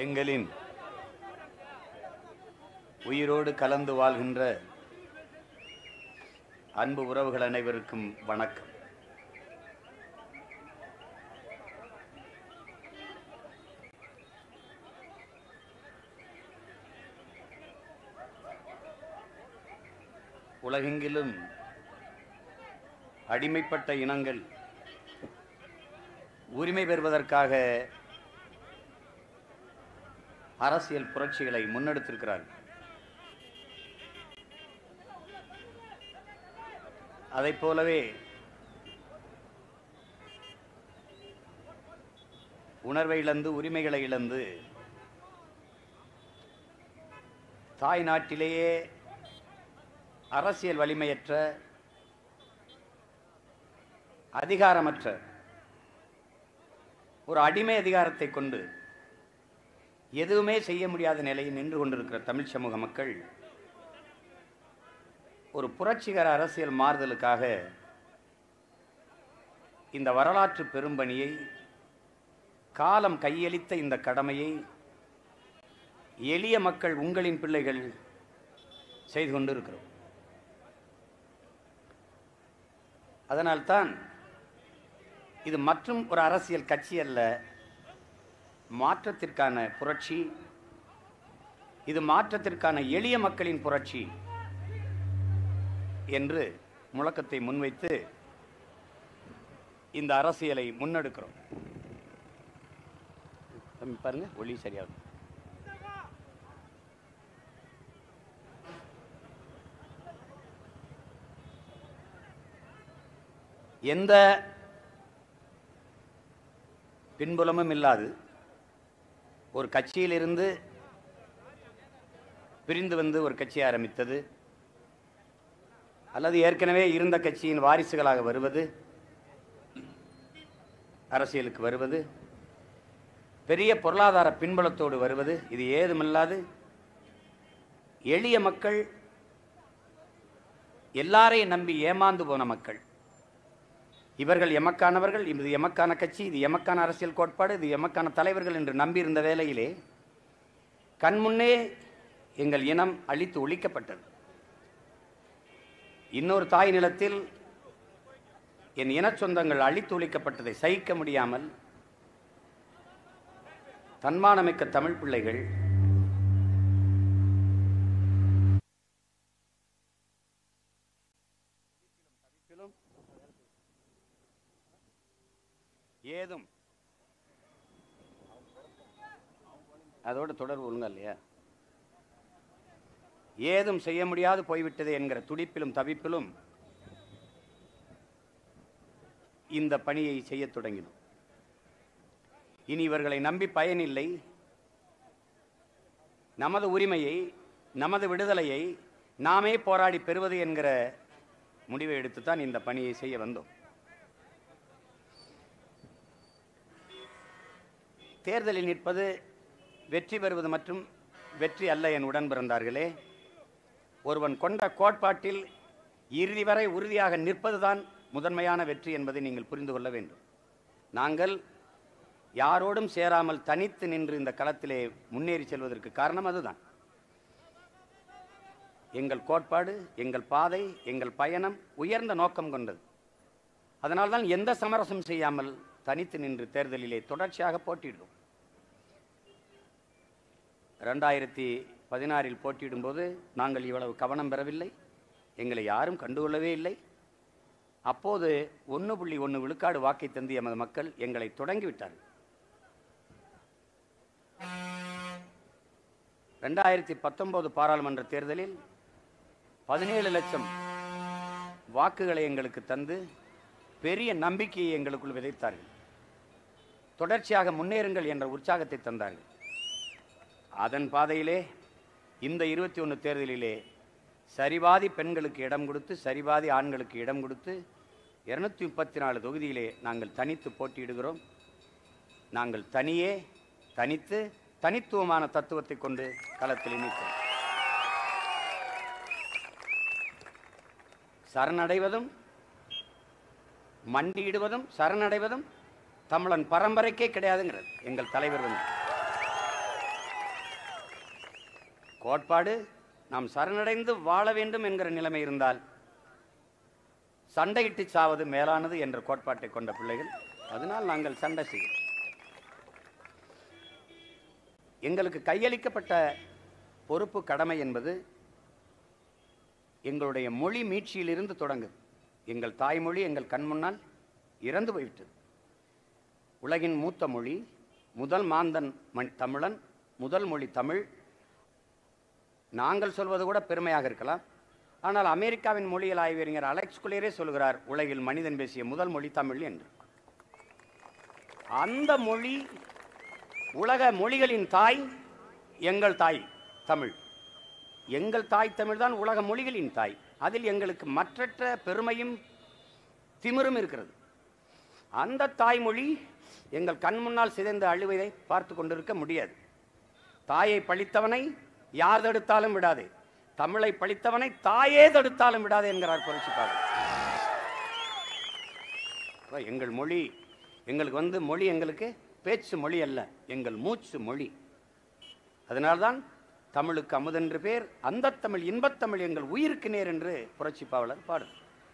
எங்களின் உயிரோடு கலந்து வாழ்கின்ற அன்பு உறவுகள் அனைவருக்கும் வணக்கம் உலகெங்கிலும் அடிமைப்பட்ட இனங்கள் உரிமை பெறுவதற்காக அரசியல் புரட்சிகளை முன்னெடுத்திருக்கிறார்கள் அதைப் போலவே உணர்வை இழந்து உரிமைகளை இழந்து தாய் நாட்டிலேயே அரசியல் வலிமையற்ற அதிகாரமற்ற ஒரு அடிமை அதிகாரத்தை கொண்டு எதுவுமே செய்ய முடியாத நிலையில் நின்று கொண்டிருக்கிற தமிழ் சமூக மக்கள் ஒரு புரட்சிகர அரசியல் மாறுதலுக்காக இந்த வரலாற்று பெரும்பணியை காலம் கையளித்த இந்த கடமையை எளிய மக்கள் உங்களின் பிள்ளைகள் செய்து கொண்டிருக்கிறோம் அதனால்தான் இது மற்றும் ஒரு அரசியல் கட்சி அல்ல மாற்றத்திற்கான புரட்சி இது மாற்றத்திற்கான எளிய மக்களின் புரட்சி என்று முழக்கத்தை முன்வைத்து இந்த அரசியலை முன்னெடுக்கிறோம் தம்பி பாருங்க ஒளி சரியாகும் எந்த பின்புலமும் இல்லாது ஒரு கட்சியிலிருந்து பிரிந்து வந்து ஒரு கட்சி ஆரம்பித்தது அல்லது ஏற்கனவே இருந்த கட்சியின் வாரிசுகளாக வருவது அரசியலுக்கு வருவது பெரிய பொருளாதார பின்புலத்தோடு வருவது இது ஏதுமில்லாது எளிய மக்கள் எல்லாரையும் நம்பி ஏமாந்து போன மக்கள் இவர்கள் எமக்கானவர்கள் இது எமக்கான கட்சி இது எமக்கான அரசியல் கோட்பாடு இது எமக்கான தலைவர்கள் என்று நம்பியிருந்த வேளையிலே கண்முன்னே எங்கள் இனம் அழித்து ஒழிக்கப்பட்டது இன்னொரு தாய் நிலத்தில் என் இனச் சொந்தங்கள் அழித்து ஒழிக்கப்பட்டதை சகிக்க முடியாமல் தன்மானமிக்க தமிழ் பிள்ளைகள் ஏதும் அதோட தொடர்பு ஒழுங்கா இல்லையா ஏதும் செய்ய முடியாது போய்விட்டது என்கிற துடிப்பிலும் தவிப்பிலும் இந்த பணியை செய்யத் தொடங்கினோம் இனி இவர்களை நம்பி பயனில்லை நமது உரிமையை நமது விடுதலையை நாமே போராடி பெறுவது என்கிற முடிவை எடுத்துத்தான் இந்த பணியை செய்ய வந்தோம் தேர்தலில் நிற்பது வெற்றி பெறுவது மற்றும் வெற்றி அல்ல என் உடன் பிறந்தார்களே ஒருவன் கொண்ட கோட்பாட்டில் இறுதி வரை உறுதியாக நிற்பதுதான் முதன்மையான வெற்றி என்பதை நீங்கள் புரிந்து கொள்ள வேண்டும் நாங்கள் யாரோடும் சேராமல் தனித்து நின்று இந்த களத்திலே முன்னேறி செல்வதற்கு காரணம் அதுதான் எங்கள் கோட்பாடு எங்கள் பாதை எங்கள் பயணம் உயர்ந்த நோக்கம் கொண்டது அதனால்தான் எந்த சமரசம் செய்யாமல் தனித்து நின்று தேர்தலிலே தொடர்ச்சியாக போட்டியிடுவோம் ரெண்டாயிரத்தி பதினாறில் போட்டியிடும்போது நாங்கள் இவ்வளவு கவனம் பெறவில்லை எங்களை யாரும் கண்டுகொள்ளவே இல்லை அப்போது ஒன்று புள்ளி ஒன்று விழுக்காடு வாக்கை தந்து எமது மக்கள் எங்களை தொடங்கிவிட்டார்கள் ரெண்டாயிரத்தி பத்தொன்பது பாராளுமன்ற தேர்தலில் பதினேழு லட்சம் வாக்குகளை எங்களுக்கு தந்து பெரிய நம்பிக்கையை எங்களுக்குள் விதைத்தார்கள் தொடர்ச்சியாக முன்னேறுங்கள் என்ற உற்சாகத்தை தந்தார்கள் அதன் பாதையிலே இந்த இருபத்தி ஒன்று தேர்தலிலே சரிபாதி பெண்களுக்கு இடம் கொடுத்து சரிபாதி ஆண்களுக்கு இடம் கொடுத்து இருநூத்தி முப்பத்தி நாலு தொகுதியிலே நாங்கள் தனித்து போட்டியிடுகிறோம் நாங்கள் தனியே தனித்து தனித்துவமான தத்துவத்தை கொண்டு களத்தில் நிற்கிறோம் சரணடைவதும் மண்டியிடுவதும் சரணடைவதும் தமிழன் பரம்பரைக்கே கிடையாதுங்கிறது எங்கள் தலைவர் வந்து கோட்பாடு நாம் சரணடைந்து வாழ வேண்டும் என்கிற நிலைமை இருந்தால் சண்டையிட்டு சாவது மேலானது என்ற கோட்பாட்டை கொண்ட பிள்ளைகள் அதனால் நாங்கள் சண்டை செய்கிறோம் எங்களுக்கு கையளிக்கப்பட்ட பொறுப்பு கடமை என்பது எங்களுடைய மொழி மீட்சியிலிருந்து தொடங்குது எங்கள் தாய்மொழி எங்கள் கண் முன்னால் இறந்து போய்விட்டது உலகின் மூத்த மொழி முதல் மாந்தன் மண் தமிழன் முதல் மொழி தமிழ் நாங்கள் சொல்வது கூட பெருமையாக இருக்கலாம் ஆனால் அமெரிக்காவின் மொழியியல் ஆய்வறிஞர் அலெக்ஸ் குலேரே சொல்கிறார் உலகில் மனிதன் பேசிய முதல் மொழி தமிழ் என்று அந்த மொழி உலக மொழிகளின் தாய் எங்கள் தாய் தமிழ் எங்கள் தாய் தமிழ் தான் உலக மொழிகளின் தாய் அதில் எங்களுக்கு மற்றற்ற பெருமையும் திமிரும் இருக்கிறது அந்த தாய்மொழி எங்கள் கண் முன்னால் சிதைந்து அழுவதை பார்த்து கொண்டிருக்க முடியாது தாயை பழித்தவனை யார் தடுத்தாலும் விடாது தமிழை பழித்தவனை தாயே தடுத்தாலும் விடாது என்கிறார் புரட்சிப்பாளர் அப்ப எங்கள் மொழி எங்களுக்கு வந்து மொழி எங்களுக்கு பேச்சு மொழி அல்ல எங்கள் மூச்சு மொழி அதனால்தான் தமிழுக்கு அமுதென்று பேர் அந்த தமிழ் இன்பத்தமிழ் எங்கள் உயிருக்கு நேர் என்று புரட்சிப்பாளர் பாடு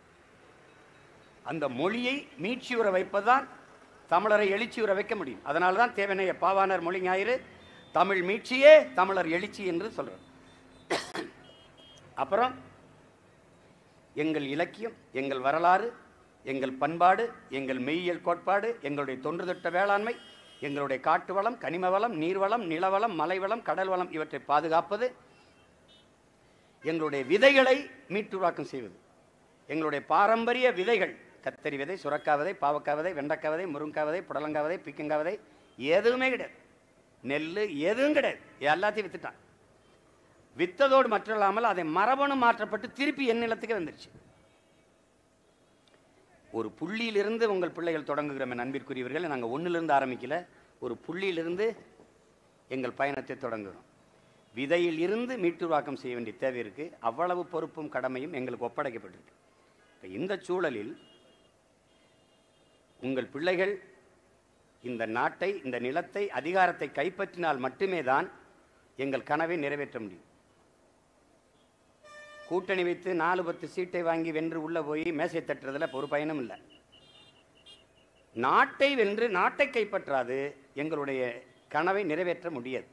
அந்த மொழியை மீட்சியுற வைப்பதுதான் தமிழரை எழுச்சியுற வைக்க முடியும் அதனால தான் தேவனைய பாவாணர் மொழி ஞாயிறு தமிழ் மீட்சியே தமிழர் எழுச்சி என்று சொல்றார் அப்புறம் எங்கள் இலக்கியம் எங்கள் வரலாறு எங்கள் பண்பாடு எங்கள் மெய்யியல் கோட்பாடு எங்களுடைய தொன்று தொட்ட வேளாண்மை எங்களுடைய காட்டு வளம் கனிம வளம் நீர்வளம் நிலவளம் மலைவளம் கடல் வளம் இவற்றை பாதுகாப்பது எங்களுடைய விதைகளை மீட்டுருவாக்கம் செய்வது எங்களுடைய பாரம்பரிய விதைகள் கத்தரி விதை சுரக்காய் விதை பாவக்காய் விதை வெண்டைக்காய் விதை முருங்காய் விதை புடலங்காய் விதை பிக்கங்காய் விதை எதுவுமே கிடையாது நெல் எதுவும் கிடையாது எல்லாத்தையும் வித்துட்டான் வித்ததோடு மட்டும் இல்லாமல் அதை மரபணு மாற்றப்பட்டு திருப்பி என் நிலத்துக்கு வந்துருச்சு ஒரு புள்ளியிலிருந்து உங்கள் பிள்ளைகள் தொடங்குகிறோம் என் அன்பிற்குரியவர்கள் நாங்கள் ஒன்றிலிருந்து ஆரம்பிக்கல ஒரு புள்ளியிலிருந்து எங்கள் பயணத்தை தொடங்குகிறோம் விதையில் இருந்து மீட்டுருவாக்கம் செய்ய வேண்டிய தேவை இருக்கு அவ்வளவு பொறுப்பும் கடமையும் எங்களுக்கு ஒப்படைக்கப்பட்டிருக்கு இப்ப இந்த சூழலில் உங்கள் பிள்ளைகள் இந்த நாட்டை இந்த நிலத்தை அதிகாரத்தை கைப்பற்றினால் மட்டுமே தான் எங்கள் கனவை நிறைவேற்ற முடியும் கூட்டணி வைத்து நாலு பத்து சீட்டை வாங்கி வென்று உள்ள போய் மேசை தட்டுறதுல ஒரு பயனும் இல்லை நாட்டை வென்று நாட்டை கைப்பற்றாது எங்களுடைய கனவை நிறைவேற்ற முடியாது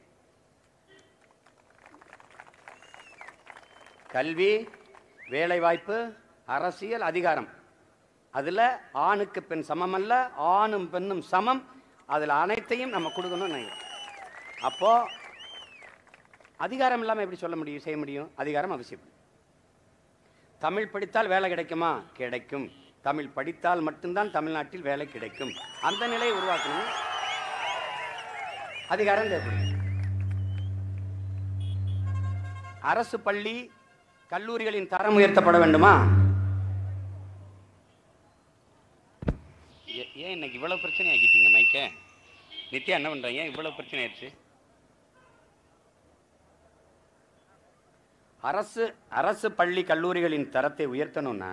கல்வி வேலைவாய்ப்பு அரசியல் அதிகாரம் அதில் ஆணுக்கு பெண் சமம் அல்ல ஆணும் பெண்ணும் சமம் அதில் அனைத்தையும் நம்ம கொடுக்கணும்னு நினைக்கிறோம் அப்போ அதிகாரம் இல்லாமல் எப்படி சொல்ல முடியும் செய்ய முடியும் அதிகாரம் அவசியம் தமிழ் படித்தால் வேலை கிடைக்குமா கிடைக்கும் தமிழ் படித்தால் மட்டும்தான் தமிழ்நாட்டில் வேலை கிடைக்கும் அந்த நிலையை உருவாக்கணும் அதிகாரம் தேவைப்படும் அரசு பள்ளி கல்லூரிகளின் தரம் உயர்த்தப்பட வேண்டுமா ஏ- ஏன் இன்னைக்கு இவ்வளவு பிரச்சனை ஆக்கிட்டீங்க மைக்க நித்யா என்ன பண்றீங்க இவ்வளவு பிரச்சனை ஆயிடுச்சு அரசு அரசு பள்ளி கல்லூரிகளின் தரத்தை உயர்த்தணும்னா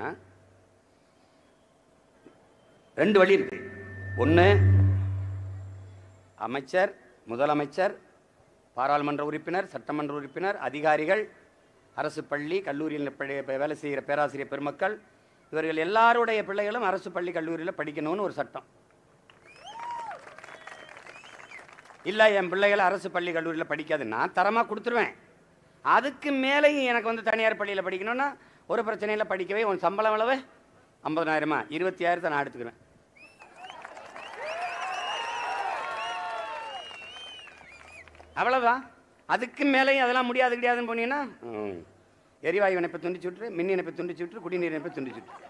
ரெண்டு வழி இருக்கு ஒன்று அமைச்சர் முதலமைச்சர் பாராளுமன்ற உறுப்பினர் சட்டமன்ற உறுப்பினர் அதிகாரிகள் அரசு பள்ளி கல்லூரியில் படி- இப்ப வேலை செய்கிற பேராசிரியர் பெருமக்கள் இவர்கள் எல்லாருடைய பிள்ளைகளும் அரசு பள்ளி கல்லூரியில் படிக்கணும்னு ஒரு சட்டம் இல்லை என் பிள்ளைகளை அரசு பள்ளி கல்லூரியில் படிக்காது நான் தரமாக கொடுத்துருவேன் அதுக்கு மேலேயும் எனக்கு வந்து தனியார் பள்ளியில் படிக்கணும்னா ஒரு பிரச்சனையில் படிக்கவே உன் சம்பளம் அளவு ஐம்பதனாயிரமா இருபத்தி ஆயிரத்தை நான் எடுத்துக்கிறேன் அவ்வளவுதான் அதுக்கு மேலேயும் அதெல்லாம் முடியாது கிடையாதுன்னு போனீங்கன்னா ம். எரிவாயு இணைப்பை துண்டிச்சு விட்டுரு மின் இணைப்பை துண்டிச்சு விட்டுரு குடிநீர் இணைப்பை துண்டிச்சு விட்டுரு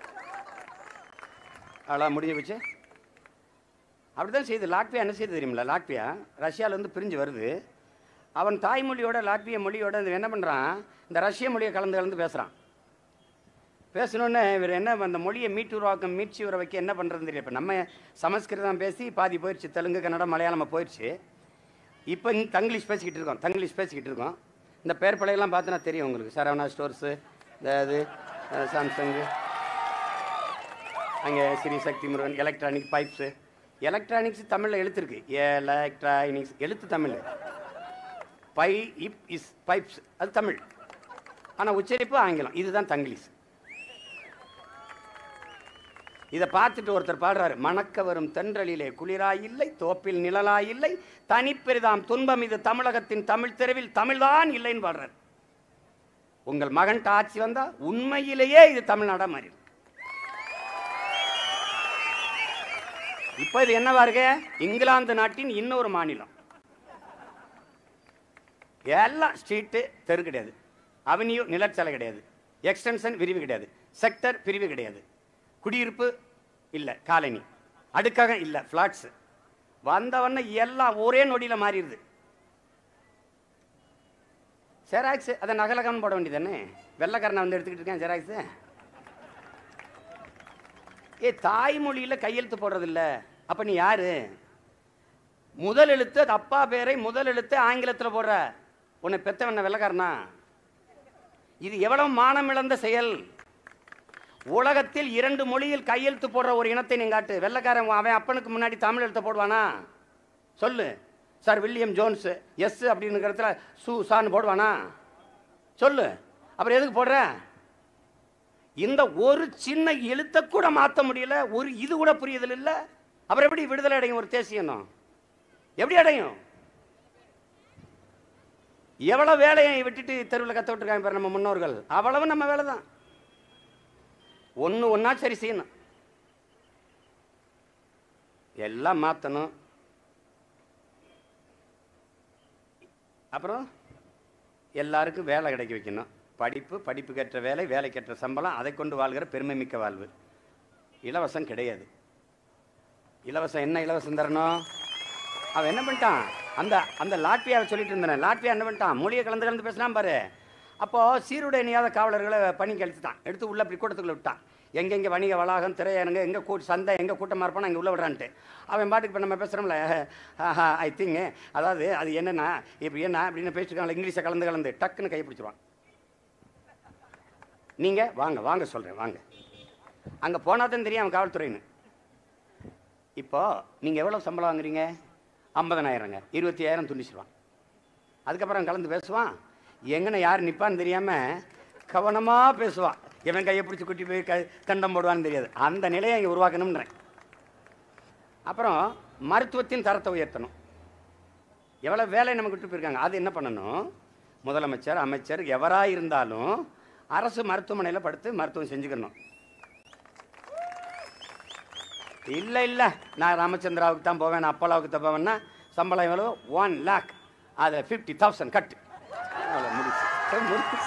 அவ்வளோ முடிஞ்சு போச்சு அப்படிதான் செய்யுது லாட்வியா என்ன செய்யுது தெரியுமில்ல லாட்வியா ரஷ்யாவிலேருந்து பிரிஞ்சு வருது அவன் தாய்மொழியோட லாட்விய மொழியோட இது என்ன பண்ணுறான் இந்த ரஷ்ய மொழியை கலந்து கலந்து பேசுகிறான் பேசணுன்னு இவர் என்ன அந்த மொழியை மீட்டு உருவாக்கம் மீட்சி உற வைக்க என்ன பண்ணுறதுன்னு தெரியல இப்போ நம்ம சமஸ்கிருதம் பேசி பாதி போயிடுச்சு தெலுங்கு கன்னடம் மலையாளம் போயிடுச்சு இப்போ இங்க தங்கிலீஷ் பேசிக்கிட்டு இருக்கோம் தங்கிலீஷ் பேசிக்கிட்டு இருக்கோம் இந்த பேர் பழையெல்லாம் பார்த்தோன்னா தெரியும் உங்களுக்கு சரவணா ஸ்டோர்ஸு இந்த இது அஹ், சாம்சங்கு அங்கே Sri Sakthi Murugan electronic pipes electronics தமிழில் எழுத்துருக்கு எலக்ட்ரானிக்ஸ் எழுத்து Tamil by if is pipes அது தமிழ் ஆனால் உச்சரிப்பு ஆங்கிலம் இதுதான் தங்கிலீஷ் இதை பார்த்துட்டு ஒருத்தர் பாடுறாரு மணக்க வரும் தென்றலிலே குளிராயில்லை தோப்பில் நிழலாயில்லை தனிப்பெரிதாம் துன்பம் இது தமிழகத்தின் தமிழ் தெருவில் தமிழ்தான் இல்லைன்னு பாடுறாரு உங்கள் மகன் ஆட்சி வந்தா உண்மையிலேயே இது தமிழ்நாடா மாறி இருக்கு. இப்போ இது என்னவா இருக்கு இங்கிலாந்து நாட்டின் இன்னொரு மாநிலம் எல்லாம் ஸ்ட்ரீட்டு தெரு கிடையாது அவென்யூ நிலச்சலை கிடையாது எக்ஸ்டென்ஷன் விரிவு கிடையாது செக்டர் பிரிவு கிடையாது குடியிருப்பு இல்லை காலனி அடுக்காக இல்லை ஃப்ளாட்ஸு வந்தவொடனே எல்லாம் ஒரே நொடியில் மாறிடுது ஜெராக்ஸ் அதை நகலகம்னு போட வேண்டியதானே வெள்ளைக்காரனை வந்து எடுத்துக்கிட்டு இருக்கேன் ஜெராக்ஸு ஏ தாய்மொழியில் கையெழுத்து போடுறதில்ல அப்போ நீ யாரு முதல் எழுத்து அது அப்பா பேரை முதல் எழுத்து ஆங்கிலத்தில் போடுற உன்னை பெத்தவன வெள்ளக்காரனா இது எவ்வளவு மானம் இழந்த செயல் உலகத்தில் இரண்டு மொழியில் கையெழுத்து போடுற ஒரு இனத்தை நீ காட்டு வெள்ளக்காரன் அவன் அப்பனுக்கு முன்னாடி தமிழ் எழுத்த போடுவானா சொல்லு சார் வில்லியம் ஜோன்ஸ் எஸ் அப்படின்னு இடத்துல சு சான்னு போடுவானா சொல்லு அப்புறம் எதுக்கு போடுற இந்த ஒரு சின்ன எழுத்தை கூட மாற்ற முடியல ஒரு இது கூட புரியுதல் இல்ல அப்புறம் எப்படி விடுதலை அடையும் ஒரு தேசியனம் எப்படி அடையும் எவ்வளவு வேலையை விட்டுட்டு தெருவில் கத்த விட்டுருக்காங்க பாரு நம்ம முன்னோர்கள் அவ்வளவு நம்ம வேலை தான் ஒன்று ஒன்றா சரி செய்யணும் எல்லாம் மாற்றணும் அப்புறம் எல்லாருக்கும் வேலை கிடைக்க வைக்கணும் படிப்பு படிப்புக்கேற்ற வேலை வேலைக்கேற்ற சம்பளம் அதை கொண்டு வாழ்கிற பெருமை மிக்க வாழ்வு இலவசம் கிடையாது இலவசம் என்ன இலவசம் தரணும் அவன் என்ன பண்ணிட்டான் அந்த அந்த லாட்வியாவை சொல்லிட்டு இருந்தானே லாட்வியா என்ன பண்ணிட்டான் மொழியை கலந்து கலந்து பேசினான் பாரு அப்போ சீருடை அணியாத காவலர்களை பணி கழிச்சுட்டான் எடுத்து உள்ள அப்படி கூட்டத்துக்குள்ள விட்டான் எங்கெங்கே வணிக வளாகம் திரையரங்கு எங்கே கூ சந்தை எங்கே கூட்டமாக இருப்பானோ அங்கே உள்ள விடுறான்ட்டு அவன் பாட்டுக்கு இப்போ நம்ம பேசுகிறோம்ல ஐ திங்க் அதாவது அது என்னன்னா இப்போ என்ன அப்படின்னு பேசிருக்காங்களா இங்கிலீஷை கலந்து கலந்து டக்குன்னு கை பிடிச்சிருவான் நீங்கள் வாங்க வாங்க சொல்கிறேன் வாங்க அங்கே போனால் தான் தெரியும் அவன் காவல்துறைன்னு இப்போ நீங்கள் எவ்வளோ சம்பளம் வாங்குறீங்க ஐம்பதனாயிரங்க இருபத்தி ஆயிரம் துண்டிச்சிருவான் அதுக்கப்புறம் கலந்து பேசுவான் எங்கன யார் நிற்பான்னு தெரியாமல் கவனமாக பேசுவான் இவன் கையை பிடிச்சி குட்டி போய் க தண்டம் போடுவான்னு தெரியாது அந்த நிலையை இங்கே உருவாக்கணும்ன்றேன் அப்புறம் மருத்துவத்தின் தரத்தை உயர்த்தணும் எவ்வளோ வேலை நமக்கு விட்டு போயிருக்காங்க அது என்ன பண்ணணும் முதலமைச்சர் அமைச்சர் எவராக இருந்தாலும் அரசு மருத்துவமனையில் படுத்து மருத்துவம் செஞ்சுக்கணும் இல்லை இல்லை நான் ராமச்சந்திராவுக்கு தான் போவேன் நான் அப்போலாவுக்கு தான் போவேன்னா சம்பளம் எவ்வளோ ஒன் லேக் அதில் ஃபிஃப்டி தௌசண்ட் கட்டு அவ்வளோ முடிச்சு முடிச்சு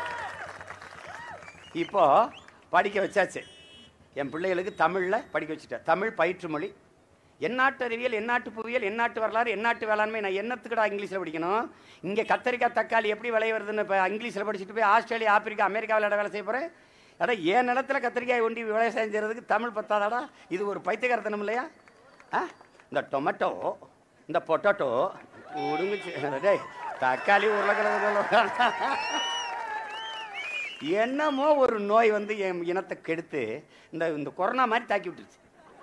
இப்போ படிக்க வச்சாச்சு என் பிள்ளைகளுக்கு தமிழில் படிக்க வச்சுட்டேன் தமிழ் பயிற்று மொழி எந்நாட்டு அறிவியல் எந்நாட்டு புவியியல் எந்நாட்டு வரலாறு எந்நாட்டு வேளாண்மை நான் என்னத்துக்குடா இங்கிலீஷில் படிக்கணும் இங்கே கத்தரிக்காய் தக்காளி எப்படி விளைய வருதுன்னு இப்போ இங்கிலீஷில் படிச்சுட்டு போய் ஆஸ்திரேலியா ஆப்பிரிக்கா அமெரிக்காவில் வேலை செய்ய போகிறேன் அடா என் நிலத்துல கத்திரிக்காய் ஒண்டி விவசாயம் செய்கிறதுக்கு தமிழ் பத்தாதாடா இது ஒரு பைத்தியகாரத்தனம் இல்லையா ஆ இந்த டொமேட்டோ இந்த பொட்டேட்டோ உடுங்குச்சு டேய் தக்காளி உருளைக்கிழங்கு என்னமோ ஒரு நோய் வந்து என் இனத்தை கெடுத்து இந்த இந்த கொரோனா மாதிரி தாக்கி விட்டுருச்சு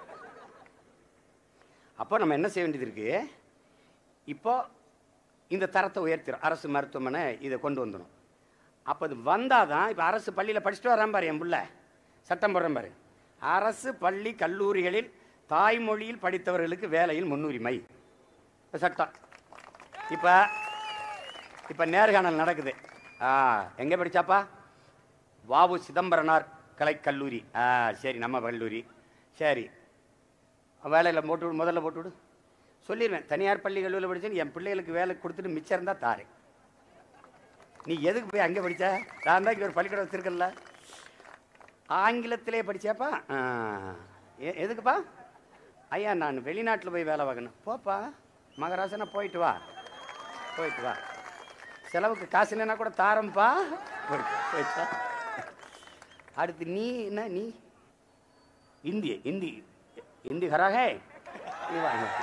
அப்போ நம்ம என்ன செய்ய வேண்டியது இருக்கு இப்போ இந்த தரத்தை உயர்த்திடும் அரசு மருத்துவமனை இதை கொண்டு வந்துடும் அப்போ இது வந்தால் தான் இப்போ அரசு பள்ளியில் படிச்சுட்டு வரான் பாரு என் புள்ள சட்டம் போடுறேன் பாரு அரசு பள்ளி கல்லூரிகளில் தாய்மொழியில் படித்தவர்களுக்கு வேலையில் முன்னுரிமை இப்ப சட்டம் இப்போ இப்போ நேர்காணல் நடக்குது ஆ எங்கே படிச்சாப்பா வாவு சிதம்பரனார் கலைக்கல்லூரி ஆ சரி நம்ம கல்லூரி சரி வேலையில் போட்டு விடு முதல்ல போட்டு விடு சொல்லிடுவேன் தனியார் பள்ளி கல்லூரியில் படிச்சேன்னு என் பிள்ளைகளுக்கு வேலை கொடுத்துட்டு மிச்சம் இருந்தால் தாரேன் நீ எதுக்கு போய் அங்கே படிச்ச நான் தான் இங்கே ஒரு பள்ளிக்கூடம் வச்சிருக்கல ஆங்கிலத்திலே படிச்சாப்பா ஆ. எ- எதுக்குப்பா ஐயா நான் வெளிநாட்டில் போய் வேலை பார்க்கணும் போப்பா மகராசனா போயிட்டு வா போயிட்டு வா செலவுக்கு காசு இல்லைன்னா கூட தாரம்பா போயிட்டு வா, போயிட்டு வா. அடுத்து நீ என்ன நீ இந்தி இந்தி இந்தி ஹராகே நீ வா இங்க.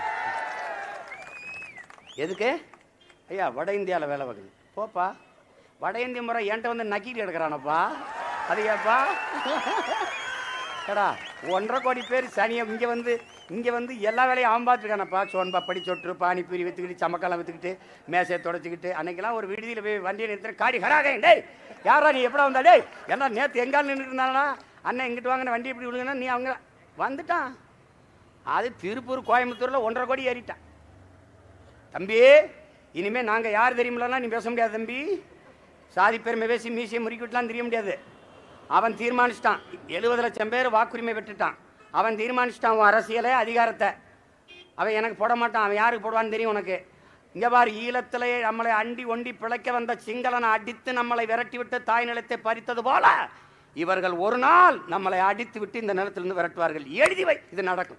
எதுக்கு ஐயா வட இந்தியாவில் வேலை பார்க்கணும் போப்பா வட இந்திய முறை என்கிட்ட வந்து நக்கிட்டு எடுக்கிறானப்பா அது ஏப்பா ஏடா ஒன்றரை கோடி பேர் சனியை இங்கே வந்து இங்கே வந்து எல்லா வேலையும் அவன் பார்த்துருக்கானப்பா சோன்பா படி சொட்டு பானிபூரி விற்றுக்கிட்டு சமக்காலம் விற்றுக்கிட்டு மேசையை தொடச்சிக்கிட்டு அன்னைக்கெல்லாம் ஒரு விடுதியில் போய் வண்டியை நிறுத்துற காடி கராக டேய் யாரா நீ எப்படா வந்தா டேய் எல்லாம் நேற்று எங்கால் நின்றுட்டு இருந்தானா அண்ணன் இங்கிட்டு வாங்கின வண்டி எப்படி விடுங்கன்னா நீ அவங்க வந்துட்டான் அது திருப்பூர் கோயம்புத்தூரில் ஒன்றரை கோடி ஏறிட்டான் தம்பி இனிமே நாங்க யார் தெரியுமில்லாம் நீ பேச முடியாது தம்பி சாதி பெருமை பேசி மீசியை முறுக்கிவிட்டுலாம் தெரிய முடியாது அவன் தீர்மானிச்சிட்டான் எழுபது லட்சம் பேர் வாக்குரிமை பெற்றுட்டான் அவன் தீர்மானிச்சிட்டான் உன் அரசியலை அதிகாரத்தை அவன் எனக்கு போட மாட்டான் அவன் யாருக்கு போடுவான்னு தெரியும் உனக்கு இங்க பாரு ஈழத்திலே நம்மளை அண்டி ஒண்டி பிழைக்க வந்த சிங்களனை அடித்து நம்மளை விரட்டி விட்டு தாய் நிலத்தை பறித்தது போல இவர்கள் ஒரு நாள் நம்மளை அடித்து விட்டு இந்த நிலத்திலிருந்து விரட்டுவார்கள் எழுதி வை இது நடக்கும்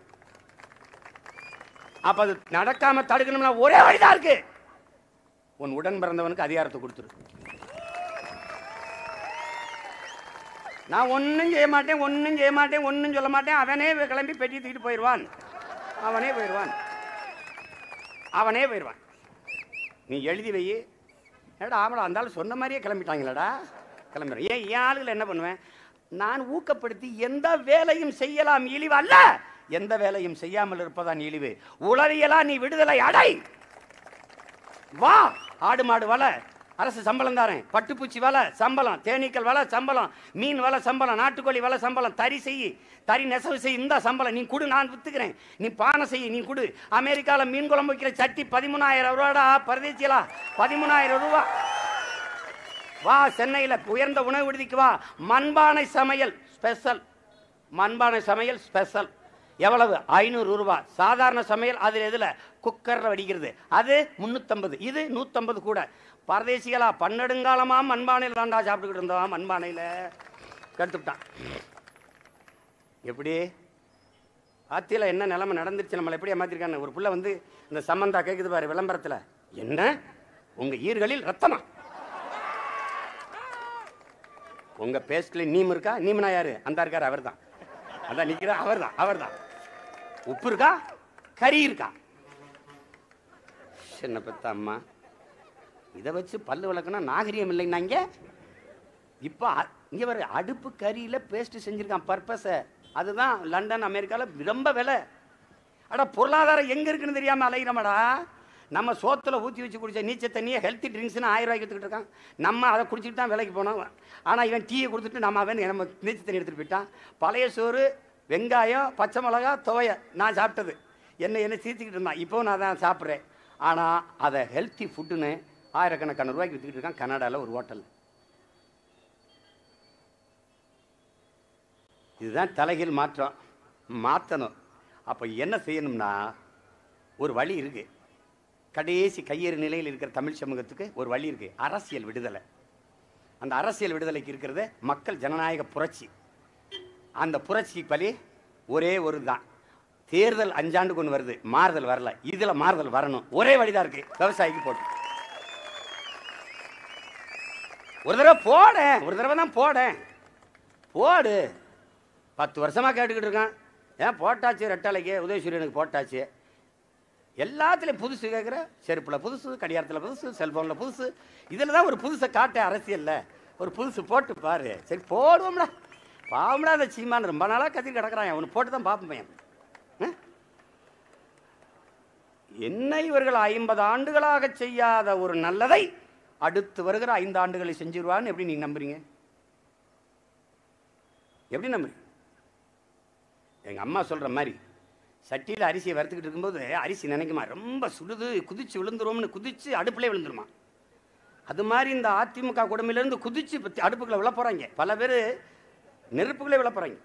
அப்ப அது நடக்காம தடுக்கணும்னா ஒரே வழிதான் இருக்கு உன் உடன் பிறந்தவனுக்கு அதிகாரத்தை கொடுத்துரு நான் ஒன்றும் செய்ய மாட்டேன் ஒன்றும் செய்ய மாட்டேன் ஒன்றும் சொல்ல மாட்டேன் அவனே கிளம்பி பெட்டி தூக்கிட்டு போயிடுவான் அவனே போயிடுவான் அவனே போயிடுவான் நீ எழுதி வை ஏடா ஆமடா அந்த ஆள் சொன்ன மாதிரியே கிளம்பிட்டாங்களடா கிளம்புறேன் ஏன் என் ஆளுகளை என்ன பண்ணுவேன் நான் ஊக்கப்படுத்தி எந்த வேலையும் செய்யலாம் இழிவு அல்ல எந்த வேலையும் செய்யாமல் இருப்பதான் இழிவு உளவியலா நீ விடுதலை அடை வா ஆடு மாடு வலை அரசு சம்பளம் தாரேன் பட்டுப்பூச்சி வலை சம்பளம் தேனீக்கள் வலை சம்பளம் மீன் வலை சம்பளம் நாட்டுக்கோழி வலை சம்பளம் தறி செய் தறி நெசவு செய் இந்த சம்பளம் நீ கொடு நான் வித்துக்கிறேன் நீ பானை செய் நீ கொடு அமெரிக்காவில் மீன் குழம்பு வைக்கிற சட்டி பதிமூணாயிரம் ரூபாடா பரதேசியலா பதிமூணாயிரம் ரூபா வா சென்னையில் உயர்ந்த உணவு விடுதிக்கு வா மண்பானை சமையல் ஸ்பெஷல் மண்பானை சமையல் ஸ்பெஷல் எவ்வளவு ஐநூறு ரூபாய் சாதாரண சமையல் அதில் எதில் குக்கரில் வடிக்கிறது அது முந்நூற்றம்பது இது நூற்றம்பது கூட பரதேசிகளா பன்னெடுங்காலமா மண்பானையில் தாண்டா சாப்பிட்டுக்கிட்டு இருந்தோம் மண்பானையில் கெடுத்துட்டான் எப்படி ஆத்தியில் என்ன நிலைமை நடந்துருச்சு நம்மளை எப்படி ஏமாத்திருக்காங்க ஒரு புள்ள வந்து இந்த சம்மந்தா கேட்குது பாரு விளம்பரத்தில் என்ன உங்கள் ஈர்களில் ரத்தமா உங்க பேஸ்ட்ல நீம் இருக்கா நீம்னா யாரு அந்த இருக்காரு அவர் தான் அதான் நிக்கிற அவர் தான் அவர் தான் உப்பு இருக்கா கறி இருக்கா சின்ன பெத்த அம்மா இதை வச்சு பல்லு விளக்குனா நாகரிகம் இல்லைன்னாங்க இப்போ அ- இங்க வர அடுப்பு கறியில பேஸ்ட் செஞ்சிருக்கான் பர்பஸை அதுதான் லண்டன் அமெரிக்காவில் ரொம்ப விலை அட பொருளாதாரம் எங்க இருக்குன்னு தெரியாம அலைகிறோமடா நம்ம சோத்துல ஊற்றி வச்சு குடிச்ச நீச்சல் தண்ணியை ஹெல்த்தி ட்ரிங்க்ஸ்னு ஆயிரம் ரூபாய்க்கு வித்துக்கிட்டு இருக்கான் நம்ம அதை குடிச்சிட்டு தான் வேலைக்கு போனோம் ஆனால் இவன் டீயை கொடுத்துட்டு நம்ம அவன் நம்ம நீச்சல் தண்ணி எடுத்துகிட்டு போயிட்டான் பழைய சோறு வெங்காயம் பச்சை மிளகா துவைய நான் சாப்பிட்டது என்ன என்ன சீர்த்திக்கிட்டு இருந்தான் இப்போ நான் தான் சாப்பிட்றேன் ஆனால் அதை ஹெல்த்தி ஃபுட்டுன்னு ஆயிரக்கணக்கான ரூபாய்க்கு வித்துக்கிட்டு இருக்கான் கனடாவில் ஒரு ஹோட்டல் இதுதான் தலைகீழ் மாற்றம் மாற்றணும் அப்போ என்ன செய்யணும்னா ஒரு வழி இருக்கு கடைசி கையேறு நிலையில் இருக்கிற தமிழ் சமூகத்துக்கு ஒரு வழி இருக்கு அரசியல் விடுதலை அந்த அரசியல் விடுதலைக்கு இருக்கிறது மக்கள் ஜனநாயக புரட்சி அந்த புரட்சிக்கு பலி ஒரே ஒரு தான் தேர்தல் அஞ்சாண்டுக்கு ஒன்று வருது மாறுதல் வரல இதுல மாறுதல் வரணும் ஒரே வழிதான் இருக்கு விவசாயிக்கு போட்டு ஒரு தடவை போடேன் ஒரு தடவை தான் போடேன் போடு பத்து வருஷமா கேட்டுக்கிட்டு இருக்கான் ஏன் போட்டாச்சு ரெட்டலைக்கு உதயசூரியனுக்கு போட்டாச்சு எல்லாத்துலேயும் புதுசு கேட்குற செருப்பில் புதுசு கடியாரத்தில் புதுசு செல்ஃபோனில் புதுசு இதில் தான் ஒரு புதுசை காட்ட அரசியலில் ஒரு புதுசு போட்டு பாரு சரி போடுவோம்டா பாவம்டா அந்த சீமான் ரொம்ப நாளாக கத்தி கிடக்குறான் அவனு போட்டு தான் பார்ப்போம் பையன் ஆ? என்ன இவர்கள் ஐம்பது ஆண்டுகளாக செய்யாத ஒரு நல்லதை அடுத்து வருகிற ஐந்து ஆண்டுகளை செஞ்சிருவான்னு எப்படி நீங்க நம்புறீங்க எப்படி நம்புறீங்க எங்க அம்மா சொல்ற மாதிரி சட்டியில் அரிசியை வறுத்துக்கிட்டு இருக்கும்போது அரிசி நினைக்குமா ரொம்ப சுடுது குதிச்சு விழுந்துருவோம்னு குதிச்சு அடுப்புலே விழுந்துருமா அது மாதிரி இந்த அதிமுக குடும்பிலிருந்து குதிச்சு பத்தி அடுப்புக்குள்ள விழ போறாங்க பல பேர் நெருப்புக்குள்ளே விழ போறாங்க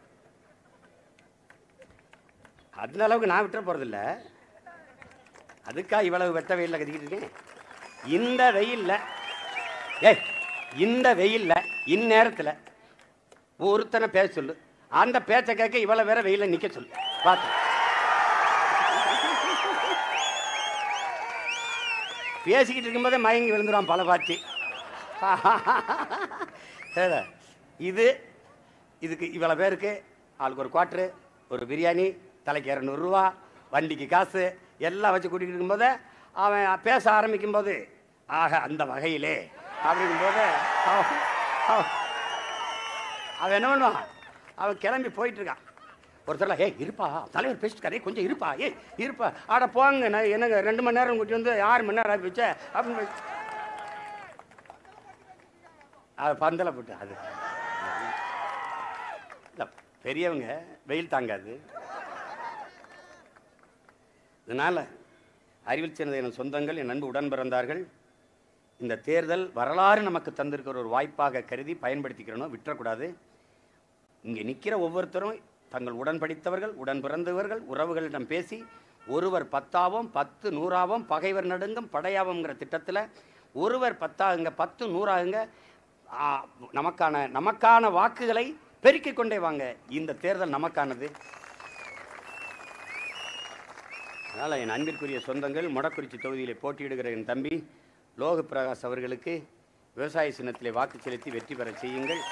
அந்த அளவுக்கு நான் விட்டுற போறதில்ல அதுக்கா இவ்வளவு வெட்ட வெயில்ல கத்திக்கிட்டு இருக்கேன் இந்த வெயில்ல ஏய் இந்த வெயில்ல இந்நேரத்துல ஒருத்தனை பேச சொல்லு அந்த பேச்சை கேட்க இவ்வளவு வேற வெயில நிக்க சொல்லு பார்த்து பேசிக்கிட்டு இருக்கும்போதே மயங்கி விழுந்துருவான் பல பாட்டி சரிடா. இது இதுக்கு இவ்வளோ பேருக்கு ஆளுக்கு ஒரு குவாட்ரு ஒரு பிரியாணி தலைக்கு இரநூறுவா வண்டிக்கு காசு எல்லாம் வச்சு கூட்டிகிட்டு இருக்கும்போது அவன் பேச ஆரம்பிக்கும் போது ஆக அந்த வகையிலே அப்படிங்கும்போது அவன் அவன் அவன் என்ன பண்ணுவான் அவன் கிளம்பி போயிட்டு இருக்கான் ஒருத்தர்லாம் ஏய் இருப்பா தலைவர் பேசிட்டாரே கொஞ்சம் இருப்பா ஏய் இருப்பா ஆட போங்க நான் என்னங்க ரெண்டு மணி நேரம் கூட்டி வந்து ஆறு மணி நேரம் ஆகி வச்ச அப்படின்னு அது பந்தலை போட்டு அது இல்ல, பெரியவங்க வெயில் தாங்காது இதனால அறிவில் சேர்ந்த என் சொந்தங்கள் என் அன்பு உடன் பிறந்தார்கள் இந்த தேர்தல் வரலாறு நமக்கு தந்திருக்கிற ஒரு வாய்ப்பாக கருதி பயன்படுத்திக்கிறணும் விட்டுறக்கூடாது இங்கே நிற்கிற ஒவ்வொருத்தரும் தங்கள் உடன் படித்தவர்கள் உடன் பிறந்தவர்கள் உறவுகளிடம் பேசி ஒருவர் பத்தாவும் பத்து நூறாவும் பகைவர் நடுங்கும் படையாவுங்கிற திட்டத்தில் ஒருவர் பத்தாகுங்க பத்து நூறாகுங்க ஆ, நமக்கான நமக்கான வாக்குகளை பெருக்கிக் கொண்டே வாங்க இந்த தேர்தல் நமக்கானது அதனால் என் அன்பிற்குரிய சொந்தங்கள் மொடக்குறிச்சி தொகுதியிலே போட்டியிடுகிற என் தம்பி லோக பிரகாஷ் அவர்களுக்கு விவசாய சின்னத்திலே வாக்கு செலுத்தி வெற்றி பெற செய்யுங்கள்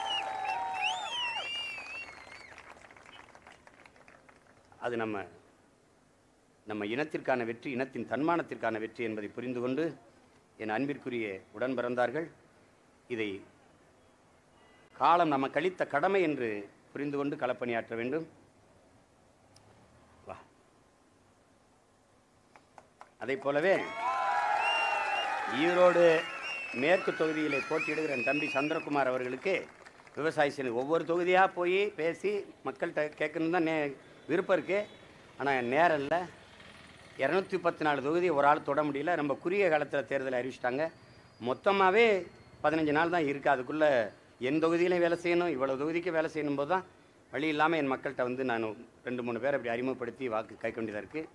அது நம்ம நம்ம இனத்திற்கான வெற்றி இனத்தின் தன்மானத்திற்கான வெற்றி என்பதை புரிந்து கொண்டு என் அன்பிற்குரிய உடன் பிறந்தார்கள் இதை காலம் நம்ம கழித்த கடமை என்று புரிந்து கொண்டு களப்பணியாற்ற வேண்டும் வா அதை போலவே ஈரோடு மேற்கு தொகுதியிலே போட்டியிடுகிற என் தம்பி சந்திரகுமார் அவர்களுக்கு விவசாய சிலை ஒவ்வொரு தொகுதியாக போய் பேசி மக்கள்கிட்ட கேட்கணும் தான் நே விருப்பம் இருக்குது ஆனால் நேரம் இல்லை இரநூத்தி பத்து நாலு தொகுதி ஒரு ஆள் தொட முடியல ரொம்ப குறுகிய காலத்தில் தேர்தலை அறிவிச்சிட்டாங்க மொத்தமாகவே பதினஞ்சு நாள் தான் இருக்குது அதுக்குள்ளே என் தொகுதியிலையும் வேலை செய்யணும் இவ்வளோ தொகுதிக்கு வேலை செய்யணும் போது தான் வழி இல்லாமல் என் மக்கள்கிட்ட வந்து நான் ரெண்டு மூணு பேரை அப்படி அறிமுகப்படுத்தி வாக்கு கேட்க வேண்டியதாக இருக்குது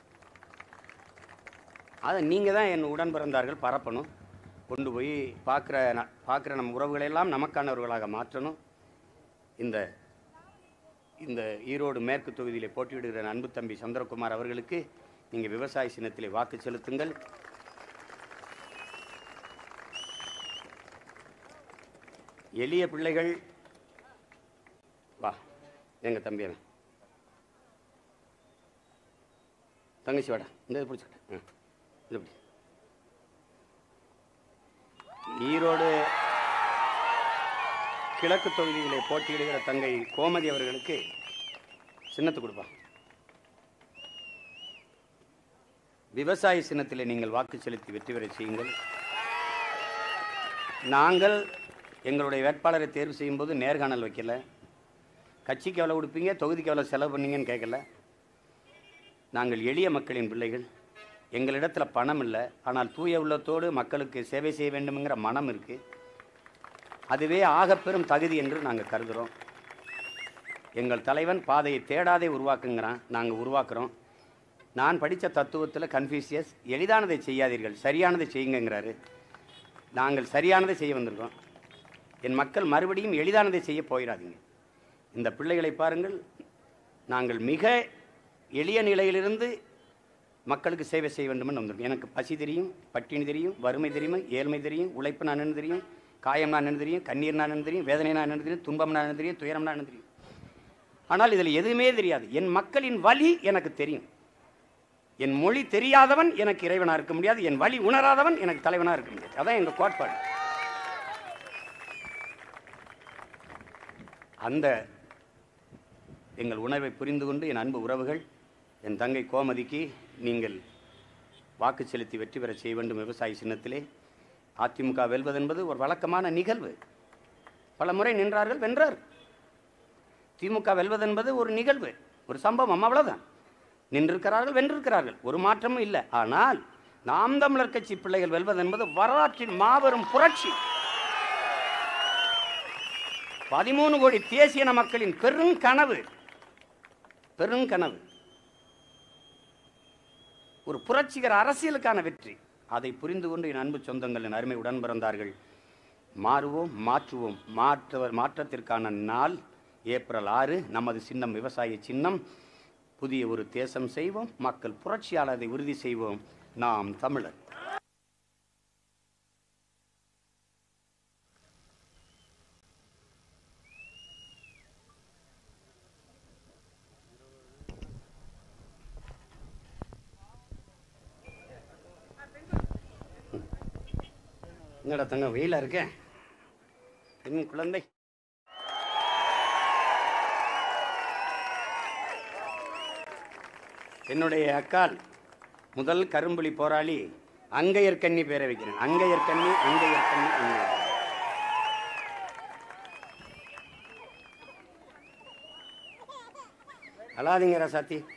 அதை நீங்கள் தான் என் உடன் பிறந்தார்கள் பரப்பணும் கொண்டு போய் பார்க்குற பார்க்குற நம்ம உறவுகளெல்லாம் நமக்கானவர்களாக மாற்றணும் இந்த இந்த ஈரோடு மேற்கு தொகுதியிலே போட்டியிடுகிற என் அன்பு தம்பி சந்திரகுமார் அவர்களுக்கு நீங்கள் விவசாய சின்னத்திலே வாக்கு செலுத்துங்கள் எளிய பிள்ளைகள் வா எங்க தம்பி அவன் தங்கச்சி வாடா இந்த இது பிடிச்சிக்கிட்டேன் ம் இது பிடி ஈரோடு கிழக்கு தொகுதியிலே போட்டியிடுகிற தங்கை கோமதி அவர்களுக்கு சின்னத்து கொடுப்பா விவசாய சின்னத்திலே நீங்கள் வாக்கு செலுத்தி வெற்றி பெற செய்யுங்கள் நாங்கள் எங்களுடைய வேட்பாளரை தேர்வு செய்யும்போது நேர்காணல் வைக்கல கட்சிக்கு எவ்வளோ கொடுப்பீங்க தொகுதிக்கு எவ்வளோ செலவு பண்ணீங்கன்னு கேட்கல நாங்கள் எளிய மக்களின் பிள்ளைகள் எங்களிடத்தில் பணம் இல்லை ஆனால் தூய உள்ளத்தோடு மக்களுக்கு சேவை செய்ய வேண்டும்ங்கிற மனம் இருக்குது அதுவே ஆகப்பெரும் தகுதி என்று நாங்கள் கருதுகிறோம் எங்கள் தலைவன் பாதையை தேடாதே உருவாக்குங்கிறான் நாங்கள் உருவாக்குறோம் நான் படித்த தத்துவத்தில் கன்ஃபியூசியஸ் எளிதானதை செய்யாதீர்கள் சரியானதை செய்யுங்கங்கிறாரு நாங்கள் சரியானதை செய்ய வந்திருக்கோம் என் மக்கள் மறுபடியும் எளிதானதை செய்ய போயிடாதீங்க இந்த பிள்ளைகளை பாருங்கள் நாங்கள் மிக எளிய நிலையிலிருந்து மக்களுக்கு சேவை செய்ய வேண்டும்னு வந்திருக்கோம் எனக்கு பசி தெரியும் பட்டினி தெரியும் வறுமை தெரியும் ஏழ்மை தெரியும் உழைப்பு நான் என்ன தெரியும் காயம் நான் என்ன தெரியும் கண்ணீர் நான் என்ன தெரியும் வேதனை நான் என்ன தெரியும் துன்பம் நான் என்ன தெரியும் துயரம் நான் என்ன தெரியும் ஆனால் இதில் எதுவுமே தெரியாது என் மக்களின் வலி எனக்கு தெரியும் என் மொழி தெரியாதவன் எனக்கு இறைவனாக இருக்க முடியாது என் வழி உணராதவன் எனக்கு தலைவனாக இருக்க முடியாது அதான் எங்கள் கோட்பாடு அந்த எங்கள் உணர்வை புரிந்து கொண்டு என் அன்பு உறவுகள் என் தங்கை கோமதிக்கு நீங்கள் வாக்கு செலுத்தி வெற்றி பெற செய்ய வேண்டும் விவசாய சின்னத்திலே அதிமுக வெல்வதென்பது ஒரு வழக்கமான நிகழ்வு பல முறை நின்றார்கள் வென்றார் திமுக வெல்வதென்பது ஒரு நிகழ்வு ஒரு சம்பவம் அவ்வளவுதான் நின்றிருக்கிறார்கள் வென்றிருக்கிறார்கள் ஒரு மாற்றமும் இல்லை ஆனால் நாம் தமிழர் கட்சி பிள்ளைகள் வெல்வதென்பது வரலாற்றின் மாபெரும் புரட்சி பதிமூணு கோடி தேசியன மக்களின் பெருங்கனவு பெருங்கனவு ஒரு புரட்சிகர அரசியலுக்கான வெற்றி அதை புரிந்து கொண்டு என் அன்பு சொந்தங்கள் என் அருமை உடன் பிறந்தார்கள் மாறுவோம் மாற்றுவோம் மாற்ற மாற்றத்திற்கான நாள் ஏப்ரல் ஆறு நமது சின்னம் விவசாய சின்னம் புதிய ஒரு தேசம் செய்வோம் மக்கள் புரட்சியாளரை உறுதி செய்வோம் நாம் தமிழர் என்னடா தங்க வெயிலா இருக்கேன் பெண் குழந்தை என்னுடைய அக்கால் முதல் கரும்புலி போராளி அங்கையர் கண்ணி பேர வைக்கிறேன் அங்கையர் கண்ணி அங்கையர் கண்ணி அங்கையர் கண்ணி. அழாதீங்க ரசாத்தி